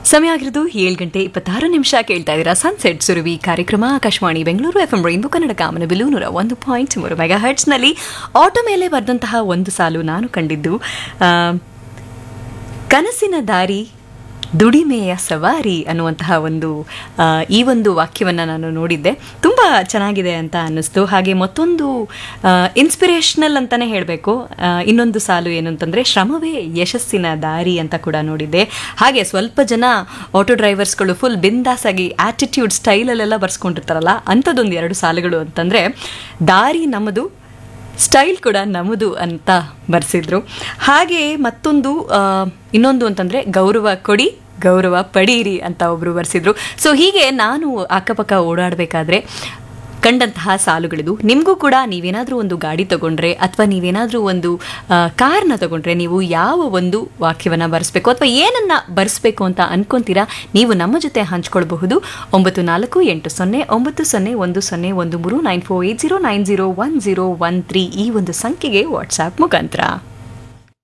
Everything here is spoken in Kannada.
ಸಮಯ ಆಗಿರೋದು ಏಳು ಗಂಟೆ ಇಪ್ಪತ್ತಾರು ನಿಮಿಷ ಕೇಳ್ತಾ ಇದ್ದೀರಾ ಸನ್ಸೆಟ್ ಸುರವಿ ಕಾರ್ಯಕ್ರಮ Akashvani Bengaluru F M Rainbow Kannada ಕಾಮನ ಬಿಲು ನೂರ ಒಂದು ಪಾಯಿಂಟ್ ಮೂರು ಮೆಗಾ ಹರ್ಟ್ಸ್ನಲ್ಲಿ ಆಟೋ ಮೇಲೆ ಬರೆದಂತಹ ಒಂದು ಸಾಲು ನಾನು ಕಂಡಿದ್ದು ಆ, ಕನಸಿನ ದಾರಿ ದುಡಿಮೆಯ ಸವಾರಿ ಅನ್ನುವಂತಹ ಒಂದು ಆ, ಈ ಒಂದು ವಾಕ್ಯವನ್ನು ನಾನು ನೋಡಿದ್ದೆ ತುಂಬ ಚೆನ್ನಾಗಿದೆ ಅಂತ ಅನ್ನಿಸ್ತು ಹಾಗೆ ಮತ್ತೊಂದು ಇನ್ಸ್ಪಿರೇಷನಲ್ ಅಂತಲೇ ಹೇಳಬೇಕು ಇನ್ನೊಂದು ಸಾಲು ಏನು ಅಂತಂದರೆ ಶ್ರಮವೇ ಯಶಸ್ಸಿನ ದಾರಿ ಅಂತ ಕೂಡ ನೋಡಿದ್ದೆ ಹಾಗೆ ಸ್ವಲ್ಪ ಜನ ಆಟೋ ಡ್ರೈವರ್ಸ್ಗಳು ಫುಲ್ ಬಿಂದಾಸ್ ಆಗಿ ಆಟಿಟ್ಯೂಡ್ ಸ್ಟೈಲಲ್ಲೆಲ್ಲ ಬರ್ಸ್ಕೊಂಡಿರ್ತಾರಲ್ಲ ಅಂಥದ್ದೊಂದು ಎರಡು ಸಾಲುಗಳು ಅಂತಂದರೆ ದಾರಿ ನಮ್ಮದು ಸ್ಟೈಲ್ ಕೂಡ ನಮ್ಮದು ಅಂತ ಬರೆಸಿದ್ರು ಹಾಗೆ ಮತ್ತೊಂದು ಆ, ಇನ್ನೊಂದು ಅಂತಂದರೆ ಗೌರವ ಕೊಡಿ ಗೌರವ ಪಡೀರಿ ಅಂತ ಒಬ್ಬರು ಬರೆಸಿದ್ರು ಸೊ ಹೀಗೆ ನಾನು ಅಕ್ಕಪಕ್ಕ ಓಡಾಡಬೇಕಾದ್ರೆ ಕಂಡಂತಹ ಸಾಲುಗಳಿದು ನಿಮಗೂ ಕೂಡ ನೀವೇನಾದರೂ ಒಂದು ಗಾಡಿ ತಗೊಂಡ್ರೆ ಅಥವಾ ನೀವೇನಾದರೂ ಒಂದು ಆ, ಕಾರ್ನ ತಗೊಂಡ್ರೆ ನೀವು ಯಾವ ಒಂದು ವಾಕ್ಯವನ್ನು ಬರೆಸ್ಬೇಕು ಅಥವಾ ಏನನ್ನ ಬರೆಸ್ಬೇಕು ಅಂತ ಅನ್ಕೊಂತೀರಾ ನೀವು ನಮ್ಮ ಜೊತೆ ಹಂಚ್ಕೊಳ್ಬಹುದು ಒಂಬತ್ತು ನಾಲ್ಕು ಎಂಟು ಸೊನ್ನೆ ಒಂಬತ್ತು ಸೊನ್ನೆ ಒಂದು ಸೊನ್ನೆ ಒಂದು ಮೂರು nine four eight zero nine zero one zero one three ಈ ಒಂದು ಸಂಖ್ಯೆಗೆ ವಾಟ್ಸಾಪ್ ಮುಖಾಂತರ